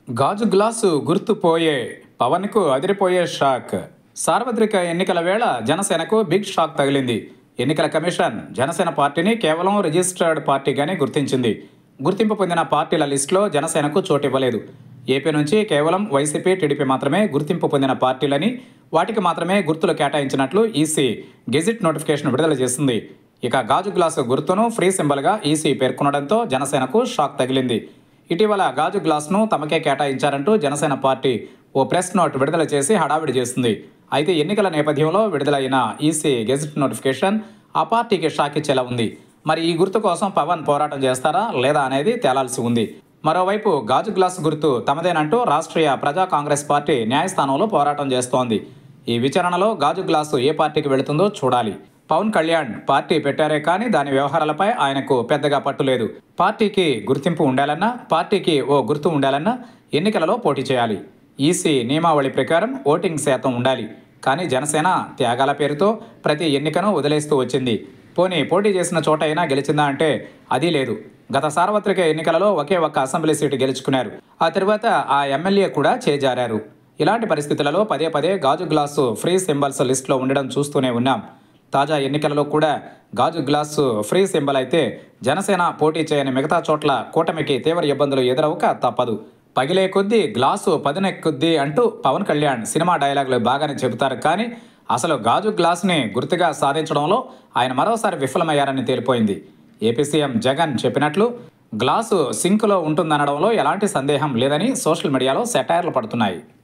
గాజు గ్లాసు గుర్తుపోయే పవన్కు అదిరిపోయే షాక్ సార్వత్రిక ఎన్నికల వేళ జనసేనకు బిగ్ షాక్ తగిలింది ఎన్నికల కమిషన్ జనసేన పార్టీని కేవలం రిజిస్టర్డ్ పార్టీగానే గుర్తించింది గుర్తింపు పొందిన పార్టీల లిస్టులో జనసేనకు చోటు ఇవ్వలేదు ఏపీ నుంచి కేవలం వైసీపీ టీడీపీ మాత్రమే గుర్తింపు పొందిన పార్టీలని వాటికి మాత్రమే గుర్తులు కేటాయించినట్లు ఈసీ గెజిట్ నోటిఫికేషన్ విడుదల చేసింది ఇక గాజు గ్లాసు గుర్తును ఫ్రీ సింబల్గా ఈసీ పేర్కొనడంతో జనసేనకు షాక్ తగిలింది ఇటీవల గాజు గ్లాస్ను తమకే కేటాయించారంటూ జనసేన పార్టీ ఓ ప్రెస్ నోట్ విడుదల చేసి హడావిడి చేస్తుంది అయితే ఎన్నికల నేపథ్యంలో విడుదలైన ఈసీ గెజిట్ నోటిఫికేషన్ ఆ పార్టీకి షాక్ ఇచ్చేలా ఉంది మరి ఈ గుర్తు కోసం పవన్ పోరాటం చేస్తారా లేదా అనేది తేలాల్సి ఉంది మరోవైపు గాజు గ్లాస్ గుర్తు తమదేనంటూ రాష్ట్రీయ ప్రజా కాంగ్రెస్ పార్టీ న్యాయస్థానంలో పోరాటం చేస్తోంది ఈ విచారణలో గాజు గ్లాసు ఏ పార్టీకి వెళుతుందో చూడాలి పవన్ కళ్యాణ్ పార్టీ పెట్టారే కానీ దాని వ్యవహారాలపై ఆయనకు పెద్దగా పట్టులేదు పార్టీకి గుర్తింపు ఉండాలన్నా పార్టీకి ఓ గుర్తు ఉండాలన్నా ఎన్నికలలో పోటీ చేయాలి ఈసీ నియమావళి ప్రకారం ఓటింగ్ శాతం ఉండాలి కానీ జనసేన త్యాగాల పేరుతో ప్రతి ఎన్నికను వదిలేస్తూ వచ్చింది పోనీ పోటీ చేసిన చోట అయినా గెలిచిందా అంటే అది లేదు గత సార్వత్రిక ఎన్నికలలో ఒకే ఒక్క అసెంబ్లీ సీటు గెలుచుకున్నారు ఆ తర్వాత ఆ ఎమ్మెల్యే కూడా చేజారారు ఇలాంటి పరిస్థితులలో పదే పదే గాజు గ్లాసు ఫ్రీ సింబల్స్ లిస్టులో ఉండడం చూస్తూనే ఉన్నాం తాజా ఎన్నికలలో కూడా గాజు గ్లాసు ఫ్రీ సింబల్ అయితే జనసేన పోటీ చేయని మిగతా చోట్ల కూటమికి తీవ్ర ఇబ్బందులు ఎదురవక తప్పదు పగిలే కొద్దీ గ్లాసు పదునెక్కుద్ది అంటూ పవన్ కళ్యాణ్ సినిమా డైలాగులు బాగానే చెబుతారు కానీ అసలు గాజు గ్లాసుని గుర్తుగా సాధించడంలో ఆయన మరోసారి విఫలమయ్యారని తేలిపోయింది ఏపీ సీఎం జగన్ చెప్పినట్లు గ్లాసు సింక్లో ఉంటుందనడంలో ఎలాంటి సందేహం లేదని సోషల్ మీడియాలో సెటైర్లు పడుతున్నాయి